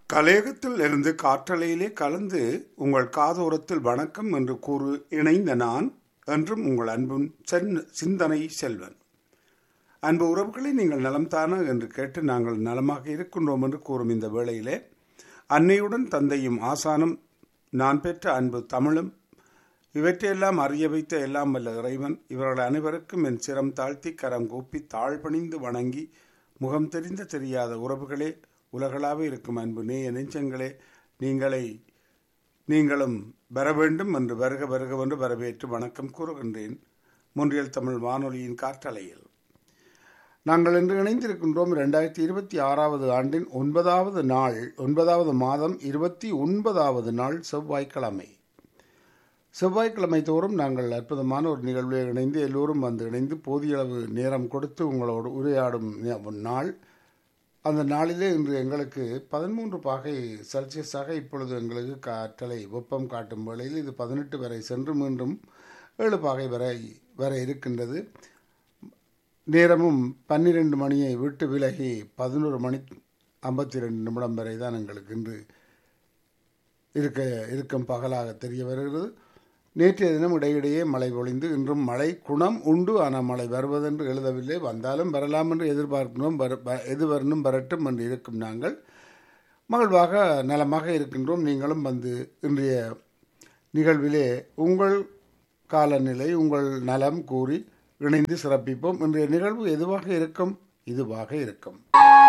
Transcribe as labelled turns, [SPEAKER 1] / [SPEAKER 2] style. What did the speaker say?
[SPEAKER 1] கலையகத்தில் இருந்து காற்றலையிலே கலந்து உங்கள் காதோரத்தில் வணக்கம் என்று கூறு இணைந்த நான் என்றும் உங்கள் அன்பும் சென்- சிந்தனை செல்வன் அன்பு உறவுகளை நீங்கள் நலம்தானா என்று கேட்டு நாங்கள் நலமாக இருக்கின்றோம் என்று கூறும் இந்த வேளையிலே அன்னையுடன் தந்தையும் ஆசானும் நான் பெற்ற அன்பு தமிழும் இவற்றையெல்லாம் அறிய வைத்த எல்லாம் வல்ல இறைவன் இவர்கள் அனைவருக்கும் என் சிரம் தாழ்த்தி கரம் கூப்பி தாழ்பணிந்து வணங்கி முகம் தெரிந்த தெரியாத உறவுகளே உலகளாக இருக்கும் அன்பு நேய நெஞ்சங்களே நீங்களை நீங்களும் வர வேண்டும் என்று வருக வருக என்று வரவேற்று வணக்கம் கூறுகின்றேன் முன்றியல் தமிழ் வானொலியின் காற்றலையில் நாங்கள் இன்று இணைந்திருக்கின்றோம் இரண்டாயிரத்தி இருபத்தி ஆறாவது ஆண்டின் ஒன்பதாவது நாள் ஒன்பதாவது மாதம் இருபத்தி ஒன்பதாவது நாள் செவ்வாய்க்கிழமை செவ்வாய்க்கிழமை தோறும் நாங்கள் அற்புதமான ஒரு நிகழ்வில் இணைந்து எல்லோரும் வந்து இணைந்து போதிய அளவு நேரம் கொடுத்து உங்களோடு உரையாடும் நே- நாள் அந்த நாளிலே இன்று எங்களுக்கு பதிமூன்று பாகை செல்சியஸாக இப்பொழுது எங்களுக்கு காற்றலை வெப்பம் காட்டும் வேளையில் இது பதினெட்டு வரை சென்று மீண்டும் ஏழு பாகை வரை வர இருக்கின்றது நேரமும் பன்னிரண்டு மணியை விட்டு விலகி பதினோரு மணி ஐம்பத்தி ரெண்டு நிமிடம் வரை தான் எங்களுக்கு இன்று இருக்க இருக்கும் பகலாக தெரிய வருகிறது நேற்றைய தினம் இடையிடையே மழை பொழிந்து இன்றும் மழை குணம் உண்டு ஆனால் மழை வருவதென்று எழுதவில்லை வந்தாலும் வரலாம் என்று எதிர்பார்க்கிறோம் வர- வ- எது வரணும் வரட்டும் என்று இருக்கும் நாங்கள் மகிழ்வாக நலமாக இருக்கின்றோம் நீங்களும் வந்து இன்றைய நிகழ்விலே உங்கள் காலநிலை உங்கள் நலம் கூறி இணைந்து சிறப்பிப்போம் இன்றைய நிகழ்வு எதுவாக இருக்கும் இதுவாக இருக்கும்